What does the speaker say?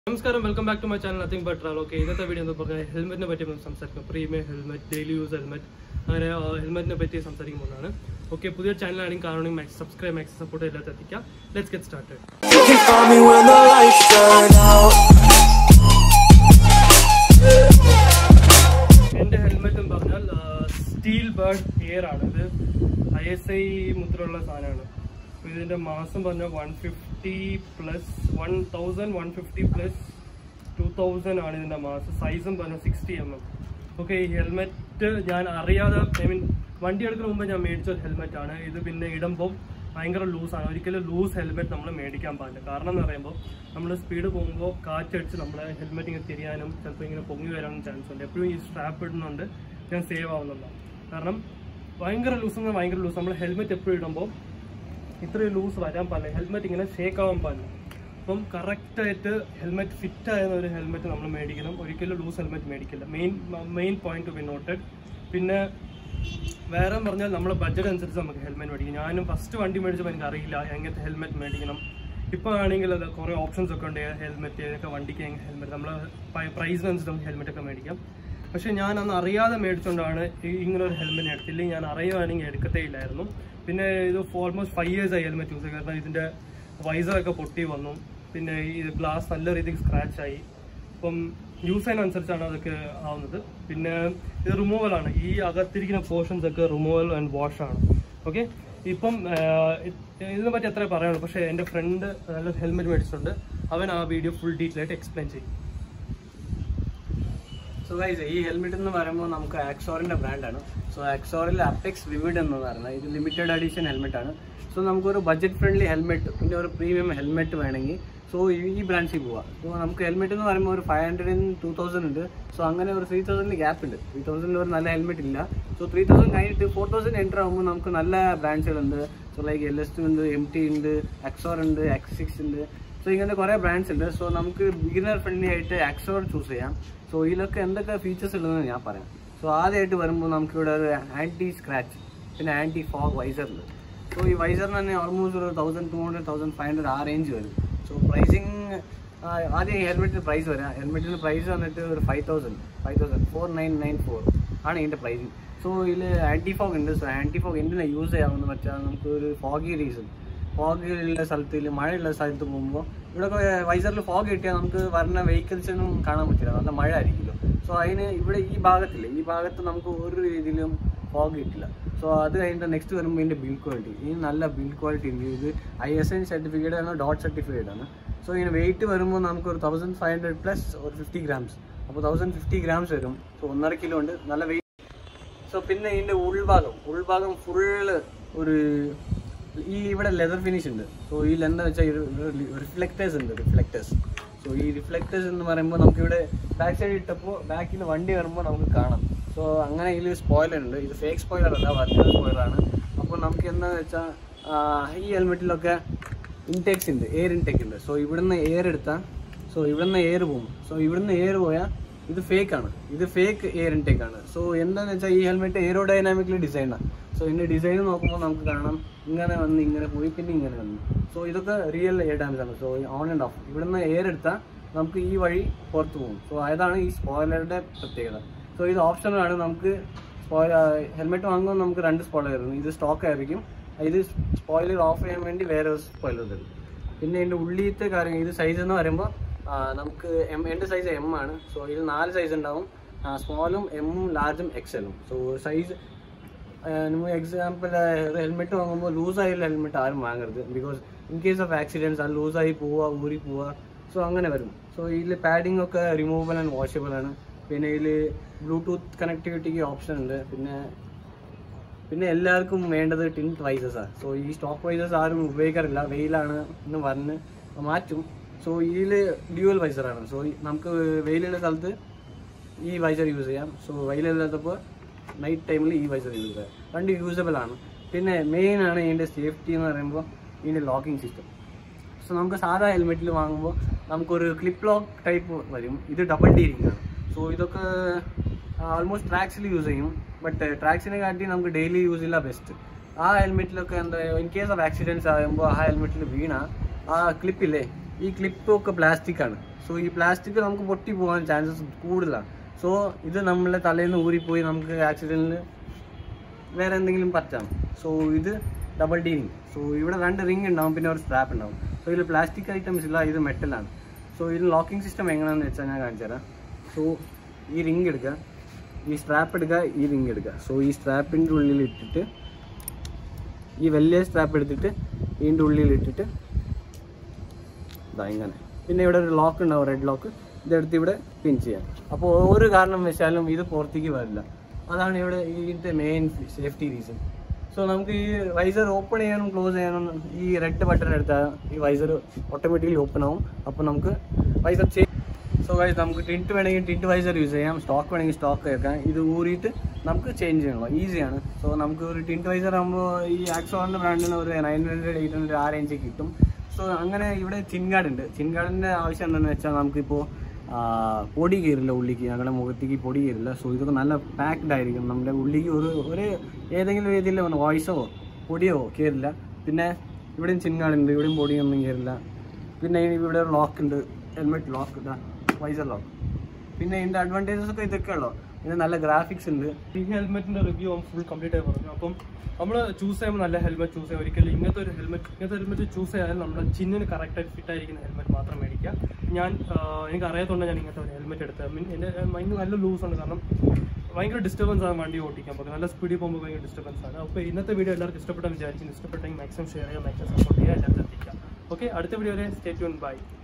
നമസ്കാരം welcome back to my channel nothing but travel okay ഇന്നത്തെ video എന്ന് പറഞ്ഞാൽ ഹെൽമെറ്റിനെ പറ്റി നമുക്ക് സംസാരിക്കാം premium helmet daily use helmet അങ്ങനെ ഹെൽമെറ്റിനെ പറ്റി സംസാരിക്കുമ്പോഴാണ് ഓക്കെ പുതിയ ചാനലാണെങ്കിൽ കാണണമെങ്കിൽ മാക്സ് സബ്സ്ക്രൈബ് മാക്സ് സപ്പോർട്ട് എല്ലാത്ത എത്തിക്കാം let's get started You can find me when the lights turn out. എൻ്റെ ഹെൽമെറ്റ് എന്ന് പറഞ്ഞാൽ സ്റ്റീൽ ബേർഡ് എയർ ആണ് ഇത് ഐ എസ് ഐ മുദ്രയുള്ള സാധനമാണ് അപ്പോൾ ഇതിൻ്റെ മാസം പറഞ്ഞാൽ one fifty plus one thousand one fifty plus two thousand ആണ് ഇതിൻ്റെ മാസം സൈസും പറഞ്ഞാൽ സിക്സ്റ്റി എം എം ഓക്കെ ഈ ഹെൽമെറ്റ് ഞാൻ അറിയാതെ ഐ മീൻ വണ്ടി എടുക്കുന്ന മുമ്പ് ഞാൻ മേടിച്ച ഒരു ഹെൽമെറ്റ് ആണ് ഇത് പിന്നെ ഇടുമ്പോൾ ഭയങ്കര ലൂസാണ് ഒരിക്കലും ലൂസ് ഹെൽമെറ്റ് നമ്മൾ മേടിക്കാൻ പാടില്ല കാരണം എന്ന് പറയുമ്പോൾ നമ്മൾ സ്പീഡ് പോകുമ്പോൾ കാറ്റടിച്ച് നമ്മളെ ഹെൽമെറ്റ് ഇങ്ങനെ തിരിയാനും ചിലപ്പോൾ ഇങ്ങനെ പൊങ്ങി വരാനും ചാൻസ് ഉണ്ട് എപ്പോഴും ഈ സ്ട്രാപ്പ് ഇടുന്നുണ്ട് ഞാൻ സേവ് ആവുന്നുള്ളതാണ് കാരണം ഭയങ്കര ലൂസ് എന്നാൽ ഭയങ്കര ലൂസ് നമ്മൾ ഹെൽമെറ്റ് എപ്പോഴും ഇടുമ്പോൾ ഇത്രയും ലൂസ് വരാൻ പാടില്ല ഹെൽമെറ്റ് ഇങ്ങനെ ഷേക്ക് ആവാൻ പാടില്ല അപ്പം കറക്റ്റായിട്ട് ഹെൽമെറ്റ് ഫിറ്റ് ആയിരുന്ന ഒരു ഹെൽമെറ്റ് നമ്മൾ മേടിക്കണം ഒരിക്കലും ലൂസ് ഹെൽമെറ്റ് മേടിക്കില്ല main main point to be noted പിന്നെ വേറെ പറഞ്ഞാൽ നമ്മളെ ബഡ്ജറ്റ് അനുസരിച്ച് നമുക്ക് ഹെൽമെറ്റ് മേടിക്കും ഞാനും ഫസ്റ്റ് വണ്ടി മേടിച്ചപ്പോൾ എനിക്ക് അറിയില്ല എങ്ങനത്തെ ഹെൽമെറ്റ് മേടിക്കണം ഇപ്പോൾ ആണെങ്കിൽ അത് കുറേ ഓപ്ഷൻസ് ഒക്കെ ഉണ്ട് ഹെൽമെറ്റ് ഏതൊക്കെ വണ്ടിക്ക് ഹെൽമെറ്റ് നമ്മൾ പ്രൈസിനനുസരിച്ച് നമുക്ക് ഹെൽമെറ്റ് ഒക്കെ മേടിക്കാം പക്ഷെ ഞാൻ അന്ന് അറിയാതെ മേടിച്ചുകൊണ്ടാണ് ഈ- ഇങ്ങനെ ഒരു ഹെൽമെറ്റ് എടുത്തില്ലെങ്കിൽ ഞാൻ അറിയുവാണെങ്കിൽ എടുക്കത്തേ ഇല്ലായിരുന്നു പിന്നെ ഇത് ഓൾമോസ്റ്റ് ഫൈവ് ഇയേഴ്സ് ആയി ഹെൽമെറ്റ് യൂസ് കാരണം ഇതിൻ്റെ വൈസറൊക്കെ പൊട്ടി വന്നു പിന്നെ ഈ ഗ്ലാസ് നല്ല രീതിക്ക് സ്ക്രാച്ച് ആയി അപ്പം യൂസ് ചെയ്യുന്നതനുസരിച്ചാണ് അതൊക്കെ ആവുന്നത് പിന്നെ ഇത് റിമൂവൽ ആണ് ഈ അകത്തിരിക്കുന്ന പോർഷൻസ് ഒക്കെ റിമൂവൽ ആൻഡ് വാഷ് ആണ് ഓക്കെ ഇപ്പം ആഹ്, ഇത് ഇതിനെ പറ്റി അത്രേ പറയാനുള്ളൂ പക്ഷേ എൻ്റെ ഫ്രണ്ട് നല്ല ഹെൽമെറ്റ് മേടിച്ചിട്ടുണ്ട് അവൻ ആ വീഡിയോ ഫുൾ ഡീറ്റെയിൽ ആയിട്ട് എക്സ്പ്ലെയിൻ ചെയ്യും സോ ഗൈസ് ഈ ഹെൽമെറ്റ് എന്ന് പറയുമ്പോൾ നമുക്ക് ആക്സോറിന്റെ ബ്രാൻഡാണ് സോ ആക്സോറിൽ അപ്പെക്സ് വിവിഡ് എന്ന് പറയുന്നത് ഇത് ലിമിറ്റഡ് എഡിഷൻ ഹെൽമെറ്റ് ആണ് സോ നമുക്കൊരു ബഡ്ജറ്റ് ഫ്രണ്ട്ലി ഹെൽമെറ്റ് പിന്നെ ഒരു പ്രീമിയം ഹെൽമെറ്റ് വേണമെങ്കിൽ സോ ഈ ബ്രാൻഡിൽ പോവാം സോ നമുക്ക് ഹെൽമെറ്റ് എന്ന് പറയുമ്പോൾ ഒരു ഫൈവ് ഹൺഡ്രഡിന് ടു തൗസൻഡ് ഉണ്ട് സോ അങ്ങനെ ഒരു ത്രീ തൗസൻഡിന് ഗ്യാപ്പ് ഉണ്ട് ത്രീ തൗസൻഡിൽ ഒരു നല്ല ഹെൽമെറ്റ് ഇല്ല സോ ത്രീ തൗസൻഡ് കഴിഞ്ഞിട്ട് ഫോർ തൗസൻഡ് എൻ്റർ ആകുമ്പോൾ നമുക്ക് നല്ല ബ്രാൻഡ്സുകളുണ്ട് so like L S two ഉണ്ട് എം ടി ഉണ്ട് എക്സോർ ഉണ്ട് എക്സ് സിക്സ് ഉണ്ട് സോ ഇങ്ങനെ കുറേ ബ്രാൻഡ്സ് ഉണ്ട് സോ നമുക്ക് ബിഗിനർ ഫ്രണ്ട്ലി ആയിട്ട് ആക്സോർ ചൂസ് ചെയ്യാം സോ ഇതിലൊക്കെ എന്തൊക്കെ ഫീച്ചേഴ്സ് ഉള്ളതെന്ന് ഞാൻ പറയാം സോ ആദ്യമായിട്ട് വരുമ്പോൾ നമുക്കിവിടെ ഒരു ആൻറ്റി സ്ക്രാച്ച് പിന്നെ ആൻറ്റി ഫോഗ് വൈസർ ഉണ്ട് സോ ഈ വൈസറിന് തന്നെ ഓൾമോസ്റ്റ് ഒരു thousand two hundred thousand five hundred ആ റേഞ്ച് വരും സോ പ്രൈസിങ് ആദ്യം ഈ ഹെൽമെറ്റിന് പ്രൈസ് വരാം ഹെൽമെറ്റിന് പ്രൈസ് വന്നിട്ട് ഒരു five thousand five thousand four nine nine four ആണ് ഇതിൻ്റെ പ്രൈസിങ് സോ ഇതിൽ ആൻറ്റി ഫോഗ് ഉണ്ട് സോ ആൻറ്റി ഫോഗ് എന്തിനാണ് യൂസ് ചെയ്യാമെന്ന് വെച്ചാൽ നമുക്ക് ഒരു ഫോഗി റീസൺ ഫോഗ് ഉള്ള സ്ഥലത്ത് ഇല്ല മഴയുള്ള സ്ഥലത്ത് പോകുമ്പോൾ ഇവിടെ വൈസറിൽ ഫോഗ് കിട്ടിയാൽ നമുക്ക് വരുന്ന വെഹിക്കിൾസിനും കാണാൻ പറ്റില്ല നല്ല മഴ ആയിരിക്കുമല്ലോ സോ അതിന് ഇവിടെ ഈ ഭാഗത്തില്ല ഈ ഭാഗത്ത് നമുക്ക് ഒരു രീതിയിലും ഫോഗ് കിട്ടില്ല സോ അത് കഴിഞ്ഞിട്ട് നെക്സ്റ്റ് വരുമ്പോൾ ഇതിൻ്റെ ബിൽ ക്വാളിറ്റി ഈ നല്ല ബിൽ ക്വാളിറ്റി ഉണ്ട് ഇത് ഐ എസ് എൻ സർട്ടിഫിക്കറ്റ് ആണ് ഡോട്ട് സർട്ടിഫിക്കറ്റ് ആണ് സോ ഇതിന് വെയിറ്റ് വരുമ്പോൾ നമുക്ക് ഒരു തൗസൻഡ് ഫൈവ് ഹൺഡ്രഡ് പ്ലസ് ഒരു ഫിഫ്റ്റി ഗ്രാംസ് അപ്പോൾ തൗസൻഡ് ഫിഫ്റ്റി ഗ്രാംസ് വരും സോ ഒന്നര കിലോ ഉണ്ട് നല്ല വെയിറ്റ് സോ പിന്നെ ഇതിന്റെ ഉൾഭാഗം ഉൾഭാഗം ഫുള്ള് ഒരു ഈ ഇവിടെ ലെതർ ഫിനിഷ് ഉണ്ട് സോ ഈ എന്താ വെച്ചാൽ റിഫ്ലക്റ്റേഴ്സ് ഉണ്ട് റിഫ്ലക്റ്റേഴ്സ് സോ ഈ റിഫ്ലക്റ്റേഴ്സ് എന്ന് പറയുമ്പോൾ നമുക്കിവിടെ ബാക്ക് സൈഡ് ഇട്ടപ്പോൾ ബാക്കിൽ വണ്ടി വരുമ്പോൾ നമുക്ക് കാണാം സോ അങ്ങനെ ഇതിൽ സ്പോയിലർ ഉണ്ട് ഇത് ഫേക്ക് സ്പോയിലർ അല്ല ഒറിജിനൽ സ്പോയിലറാണ് അപ്പോൾ നമുക്ക് എന്താണെന്ന് വെച്ചാൽ ഈ ഹെൽമെറ്റിലൊക്കെ ഇൻടേക്സ് ഉണ്ട് എയർ ഇൻടേക്ക് ഉണ്ട് സോ ഇവിടുന്ന് എയർ എടുത്താൽ സോ ഇവിടുന്ന് എയർ പോകും സോ ഇവിടുന്ന് എയർ പോയാൽ ഇത് ഫേക്ക് ആണ് ഇത് ഫേക്ക് എയർ ഇൻടേക്ക് ആണ് സോ എന്താണെന്ന് വെച്ചാൽ ഈ ഹെൽമെറ്റ് എയറോഡൈനാമിക്കലി ഡിസൈനാണ് സോ ഇതിന്റെ ഡിസൈൻ നോക്കുമ്പോൾ നമുക്ക് കാണാം ഇങ്ങനെ വന്ന് ഇങ്ങനെ പോയി പിന്നെ ഇങ്ങനെ വന്നു സോ ഇതൊക്കെ റിയൽ എയർ ഡാമേജ് ആണ് സോ ഓൺ ആൻഡ് ഓഫ് ഇവിടുന്ന് എയർ എടുത്താൽ നമുക്ക് ഈ വഴി പുറത്ത് പോകും സോ അതാണ് ഈ സ്പോയിലറുടെ പ്രത്യേകത സോ ഇത് ഓപ്ഷനാണ് നമുക്ക് ഹെൽമെറ്റ് വാങ്ങുമ്പോൾ നമുക്ക് രണ്ട് സ്പോയിലർ തരും ഇത് സ്റ്റോക്ക് ആയിരിക്കും ഇത് സ്പോയിലർ ഓഫ് ചെയ്യാൻ വേണ്ടി വേറെ ഒരു സ്പോയിലർ തരും പിന്നെ ഇതിൻ്റെ ഉള്ളിലത്തെ കാര്യം ഇത് സൈസ് എന്ന് പറയുമ്പോൾ ആ, നമുക്ക് എം എൻ്റെ സൈസ് എം ആണ് സോ ഇതിൽ നാല് സൈസ് ഉണ്ടാവും സ്മോളും എമ്മും ലാർജും എക്സലും സോ സൈസ് നമ്മൾ എക്സാമ്പിൾ ഹെൽമെറ്റ് വാങ്ങുമ്പോൾ ലൂസായുള്ള ഹെൽമെറ്റ് ആരും വാങ്ങരുത് because in case of accidents അത് ലൂസായി പോവുക ഊരി പോവുക സോ അങ്ങനെ വരും സോ ഇതിൽ പാഡിംഗ് ഒക്കെ റിമൂവബിൾ ആൻഡ് വാഷബിൾ ആണ് പിന്നെ ഇതിൽ ബ്ലൂടൂത്ത് കണക്ടിവിറ്റിക്ക് ഓപ്ഷൻ ഉണ്ട് പിന്നെ പിന്നെ എല്ലാവർക്കും വേണ്ടത് ടിൻറ്റ് വൈസസ് ആണ് സോ ഈ സ്റ്റോക്ക് വൈസസ് ആരും ഉപയോഗിക്കാറില്ല വെയിലാണ് എന്ന് പറഞ്ഞ് മാറ്റും സോ ഇതിൽ ഡ്യൂവൽ വൈസറാണ് സോ നമുക്ക് വെയിലുള്ള സ്ഥലത്ത് ഈ വൈസർ യൂസ് ചെയ്യാം സോ വെയിലില്ലാത്തപ്പോൾ നൈറ്റ് ടൈമിൽ ഈ വൈസർ യൂസ് ചെയ്യാം രണ്ട് യൂസബിൾ ആണ് പിന്നെ മെയിൻ ആണ് ഇതിൻ്റെ സേഫ്റ്റി എന്ന് പറയുമ്പോൾ ഇതിൻ്റെ ലോക്കിംഗ് സിസ്റ്റം സോ നമുക്ക് സാധാ ഹെൽമെറ്റിൽ വാങ്ങുമ്പോൾ നമുക്കൊരു ക്ലിപ്പ് ലോക്ക് ടൈപ്പ് വരും ഇത് ഡബിൾ ഡി ഇരിക്കുകയാണ് സോ ഇതൊക്കെ ആൾമോസ്റ്റ് ട്രാക്സിൽ യൂസ് ചെയ്യും ബട്ട് ട്രാക്സിനെ കാട്ടി നമുക്ക് ഡെയിലി യൂസ് ഇല്ല ബെസ്റ്റ് ആ ഹെൽമെറ്റിലൊക്കെ എന്താ ഇൻ കേസ് ഓഫ് ആക്സിഡൻസ് ആകുമ്പോൾ ആ ഹെൽമെറ്റിൽ വീണ ആ ക്ലിപ്പില്ലേ ഈ ക്ലിപ്പൊക്കെ പ്ലാസ്റ്റിക് ആണ് സോ ഈ പ്ലാസ്റ്റിക് നമുക്ക് പൊട്ടി പോകാൻ ചാൻസസ് കൂടുതലാണ് സോ ഇത് നമ്മളെ തലയിൽ നിന്ന് ഊരിപ്പോയി നമുക്ക് ആക്സിഡൻറ്റിൽ വേറെ എന്തെങ്കിലും പറ്റാം സോ ഇത് ഡബിൾ ഡീനിങ് സോ ഇവിടെ രണ്ട് റിംഗ് ഉണ്ടാവും പിന്നെ ഒരു സ്ട്രാപ്പ് ഉണ്ടാവും സോ ഇതിൽ പ്ലാസ്റ്റിക് ഐറ്റംസ് ഇല്ല ഇത് മെറ്റലാണ് സോ ഇതിൽ ലോക്കിംഗ് സിസ്റ്റം എങ്ങനെയാണെന്ന് വെച്ചാൽ ഞാൻ കാണിച്ചു തരാം സോ ഈ റിംഗ് എടുക്കുക ഈ സ്ട്രാപ്പ് എടുക്കുക ഈ റിംഗ് എടുക്കുക സോ ഈ സ്ട്രാപ്പിൻ്റെ ഉള്ളിൽ ഇട്ടിട്ട് ഈ വലിയ സ്ട്രാപ്പ് എടുത്തിട്ട് ഇതിൻ്റെ ഉള്ളിൽ ഇട്ടിട്ട് ഇതാ ഇങ്ങനെ പിന്നെ ഇവിടെ ഒരു ലോക്ക് ഉണ്ടാവും റെഡ് ലോക്ക് ഇതെടുത്ത് ഇവിടെ പിൻ ചെയ്യാം അപ്പോൾ ഒരു കാരണം വെച്ചാലും ഇത് പുറത്തേക്ക് വരില്ല അതാണ് ഇവിടെ ഇതിൻ്റെ മെയിൻ സേഫ്റ്റി റീസൺ സോ നമുക്ക് ഈ വൈസർ ഓപ്പൺ ചെയ്യാനും ക്ലോസ് ചെയ്യാനും ഈ റെഡ് ബട്ടൺ എടുത്താൽ ഈ വൈസർ ഓട്ടോമാറ്റിക്കലി ഓപ്പൺ ആവും അപ്പോൾ നമുക്ക് വൈസർ ചെയ് സോ ഗൈസ് നമുക്ക് ടിൻറ്റ് വേണമെങ്കിൽ ടിൻറ്റ് വൈസർ യൂസ് ചെയ്യാം സ്റ്റോക്ക് വേണമെങ്കിൽ സ്റ്റോക്ക് വെക്കാം ഇത് ഊറിയിട്ട് നമുക്ക് ചേഞ്ച് ചെയ്യണം ഈസിയാണ് സോ നമുക്ക് ഒരു ടിൻറ്റ് വൈസർ ആകുമ്പോൾ ഈ ആക്സോണിൻ്റെ ബ്രാൻഡിന് ഒരു നയൻ ഹൺഡ്രഡ് എയ്റ്റ് ഹൺഡ്രഡ് ആ റേഞ്ചിൽ കിട്ടും സോ അങ്ങനെ ഇവിടെ ചിൻഗാർഡ് ഉണ്ട് ചിൻഗാർഡിൻ്റെ ആവശ്യം എന്താണെന്ന് വെച്ചാൽ നമുക്കിപ്പോൾ ആ, പൊടി കയറില്ല ഉള്ളിക്ക് ഞങ്ങളുടെ മുഖത്തേക്ക് പൊടി കയറില്ല സോ ഇതൊക്കെ നല്ല പാക്ഡ് ആയിരിക്കും നമ്മുടെ ഉള്ളിക്ക് ഒരു ഒരു ഏതെങ്കിലും രീതിയിൽ വോയിസോ പൊടിയോ കയറില്ല പിന്നെ ഇവിടെയും ചിൻഗാർഡ് ഉണ്ട് ഇവിടെയും പൊടിയൊന്നും കയറില്ല പിന്നെ ഇവിടെ ലോക്ക് ഉണ്ട് ഹെൽമെറ്റ് ലോക്ക് ഇതാ വൈസർ ലോക്ക് പിന്നെ ഇതിൻ്റെ അഡ്വാൻറ്റേജസ് ഒക്കെ ഇതൊക്കെ ഉള്ളൂ പിന്നെ നല്ല ഗ്രാഫിക്സ് ഉണ്ട് ഈ ഹെൽമെറ്റിന്റെ റിവ്യൂ ഫുൾ കംപ്ലീറ്റ് ആയി പറഞ്ഞു അപ്പം നമ്മൾ ചൂസ് ചെയ്യുമ്പോൾ നല്ല ഹെൽമെറ്റ് ചൂസ് ചെയ്യാം ഒരിക്കലും ഇങ്ങനത്തെ ഒരു ഹെൽമെറ്റ് ഇങ്ങനത്തെ ഹെൽമെറ്റ് ചൂസ് ചെയ്യാൻ നമ്മുടെ ചിന്നിന് കറക്റ്റായിട്ട് ഫിറ്റ് ആയിരിക്കുന്ന ഹെൽമെറ്റ് മാത്രം മേടിക്കുക ഞാൻ ആ, എനിക്ക് അറിയാത്തതുകൊണ്ട് ഞാൻ ഇങ്ങനത്തെ ഒരു ഹെൽമെറ്റ് എടുത്തത് മീൻ എൻ്റെ മൈൻഡ് നല്ല ലൂസ് ഉണ്ട് കാരണം ഭയങ്കര ഡിസ്റ്റർബൻസ് ആണ് വണ്ടി ഓടിക്കാൻ പോകുന്നത് നല്ല സ്പീഡിൽ പോകുമ്പോൾ ഭയങ്കര ഡിസ്റ്റർബൻസ് ആണ് അപ്പോൾ ഇന്നത്തെ വീഡിയോ എല്ലാവർക്കും ഇഷ്ടപ്പെട്ടാൽ വിചാരിക്കുന്നു ഇഷ്ടപ്പെട്ടെങ്കിൽ മാക്സിമം ഷെയർ ചെയ്യുക മാക്സിമം സപ്പോർട്ട് ചെയ്യുക എല്ലാവർക്കും എത്തിക്കുക ഓക്കെ അടുത്ത വീഡിയോ വരെ സ്റ്റേ ട്യൂൺ ബൈ